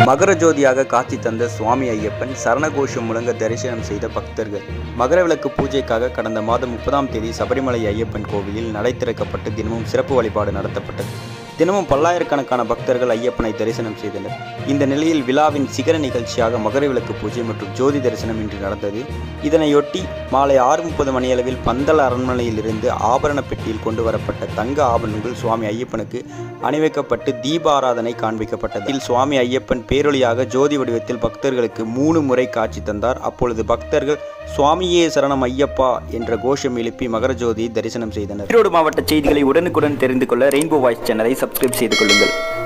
மகர ஜோதியாக காட்சி தந்த சுவாமி ஐயப்பன் சரணகோஷம் முழங்க தரிசனம் செய்த பக்தர்கள் மகர விளக்கு பூஜைக்காக கடந்த மாதம் முப்பதாம் தேதி சபரிமலை ஐயப்பன் கோவிலில் நடை திறக்கப்பட்டு தினமும் சிறப்பு வழிபாடு நடத்தப்பட்டது தினமும் பல்லாயிரக்கணக்கான பக்தர்கள் ஐயப்பனை தரிசனம் செய்தனர் இந்த நிலையில் விழாவின் சிகர நிகழ்ச்சியாக மகர விளக்கு பூஜை மற்றும் ஜோதி தரிசனம் இன்று நடந்தது இதனையொட்டி மாலை ஆறு முப்பது மணியளவில் பந்தல அரண்மனையிலிருந்து ஆபரண பெட்டியில் கொண்டு வரப்பட்ட தங்க ஆபரணங்கள் சுவாமி ஐயப்பனுக்கு அணிவிக்கப்பட்டு தீபாராதனை காண்பிக்கப்பட்டது இதில் சுவாமி ஐயப்பன் பேரொளியாக ஜோதி வடிவத்தில் பக்தர்களுக்கு மூணு முறை காட்சி தந்தார் அப்பொழுது பக்தர்கள் சுவாமியே சரணம் ஐயப்பா என்ற கோஷம் எழுப்பி மகர ஜோதியை தரிசனம் செய்தனர் ஈரோடு மாவட்ட செய்திகளை உடனுக்குடன் தெரிந்து கொள்ள ரெயின்போ வாய்ஸ் சேனலை சப்ஸ்கிரைப் செய்து கொள்ளுங்கள்